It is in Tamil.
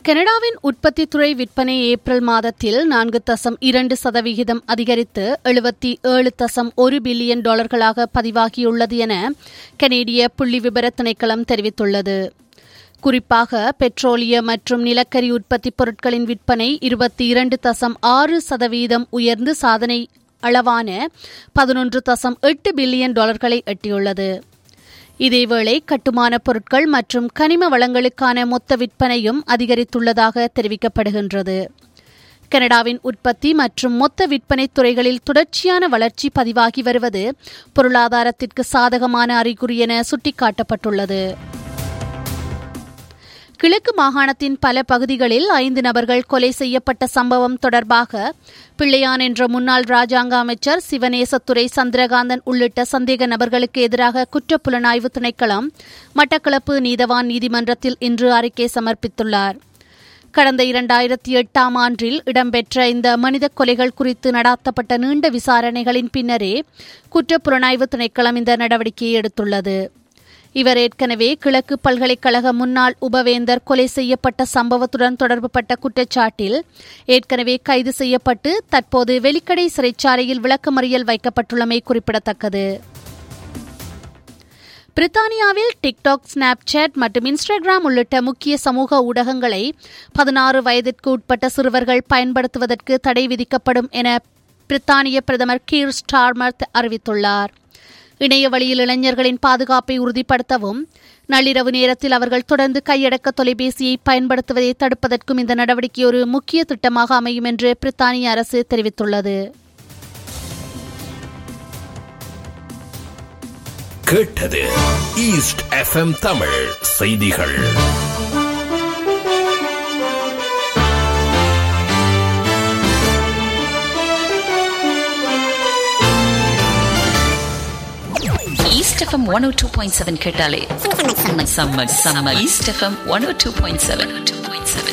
கனடாவின் உற்பத்தித் துறை விற்பனை ஏப்ரல் மாதத்தில் நான்கு தசம் இரண்டு சதவிகிதம் அதிகரித்து எழுபத்தி ஏழு தசம் ஒரு பில்லியன் டாலர்களாக பதிவாகியுள்ளது என கனேடிய புள்ளி விபர திணைக்களம் தெரிவித்துள்ளது குறிப்பாக பெட்ரோலிய மற்றும் நிலக்கரி உற்பத்திப் பொருட்களின் விற்பனை இருபத்தி இரண்டு தசம் ஆறு சதவீதம் உயர்ந்து சாதனை அளவான பதினொன்று தசம் எட்டு பில்லியன் டாலர்களை எட்டியுள்ளது இதேவேளை கட்டுமான பொருட்கள் மற்றும் கனிம வளங்களுக்கான மொத்த விற்பனையும் அதிகரித்துள்ளதாக தெரிவிக்கப்படுகின்றது கனடாவின் உற்பத்தி மற்றும் மொத்த விற்பனை துறைகளில் தொடர்ச்சியான வளர்ச்சி பதிவாகி வருவது பொருளாதாரத்திற்கு சாதகமான அறிகுறி என சுட்டிக்காட்டப்பட்டுள்ளது கிழக்கு மாகாணத்தின் பல பகுதிகளில் ஐந்து நபர்கள் கொலை செய்யப்பட்ட சம்பவம் தொடர்பாக பிள்ளையான் என்ற முன்னாள் ராஜாங்க அமைச்சர் சிவநேசத்துறை சந்திரகாந்தன் உள்ளிட்ட சந்தேக நபர்களுக்கு எதிராக குற்றப்புலனாய்வு திணைக்களம் மட்டக்களப்பு நீதவான் நீதிமன்றத்தில் இன்று அறிக்கை சமர்ப்பித்துள்ளார் கடந்த இரண்டாயிரத்தி எட்டாம் ஆண்டில் இடம்பெற்ற இந்த மனித கொலைகள் குறித்து நடாத்தப்பட்ட நீண்ட விசாரணைகளின் பின்னரே குற்றப்புலனாய்வு திணைக்களம் இந்த நடவடிக்கையை எடுத்துள்ளது இவர் ஏற்கனவே கிழக்கு பல்கலைக்கழக முன்னாள் உபவேந்தர் கொலை செய்யப்பட்ட சம்பவத்துடன் தொடர்புபட்ட குற்றச்சாட்டில் ஏற்கனவே கைது செய்யப்பட்டு தற்போது வெலிக்கடை சிறைச்சாலையில் விளக்கமறியல் வைக்கப்பட்டுள்ளமை குறிப்பிடத்தக்கது பிரித்தானியாவில் டிக்டாக் ஸ்னாப்சாட் மற்றும் இன்ஸ்டாகிராம் உள்ளிட்ட முக்கிய சமூக ஊடகங்களை பதினாறு வயதிற்கு உட்பட்ட சிறுவர்கள் பயன்படுத்துவதற்கு தடை விதிக்கப்படும் என பிரித்தானிய பிரதமர் கீர் ஸ்டார்மர் அறிவித்துள்ளார் இணைய வழியில் இளைஞர்களின் பாதுகாப்பை உறுதிப்படுத்தவும் நள்ளிரவு நேரத்தில் அவர்கள் தொடர்ந்து கையடக்க தொலைபேசியை பயன்படுத்துவதை தடுப்பதற்கும் இந்த நடவடிக்கை ஒரு முக்கிய திட்டமாக அமையும் என்று பிரித்தானிய அரசு தெரிவித்துள்ளது கேட்டது ஈஸ்ட் எஃப்எம் தமிழ் செய்திகள் East FM 102.7 கேட்டாலே செம்ம செம்ம east FM one O two point seven two point seven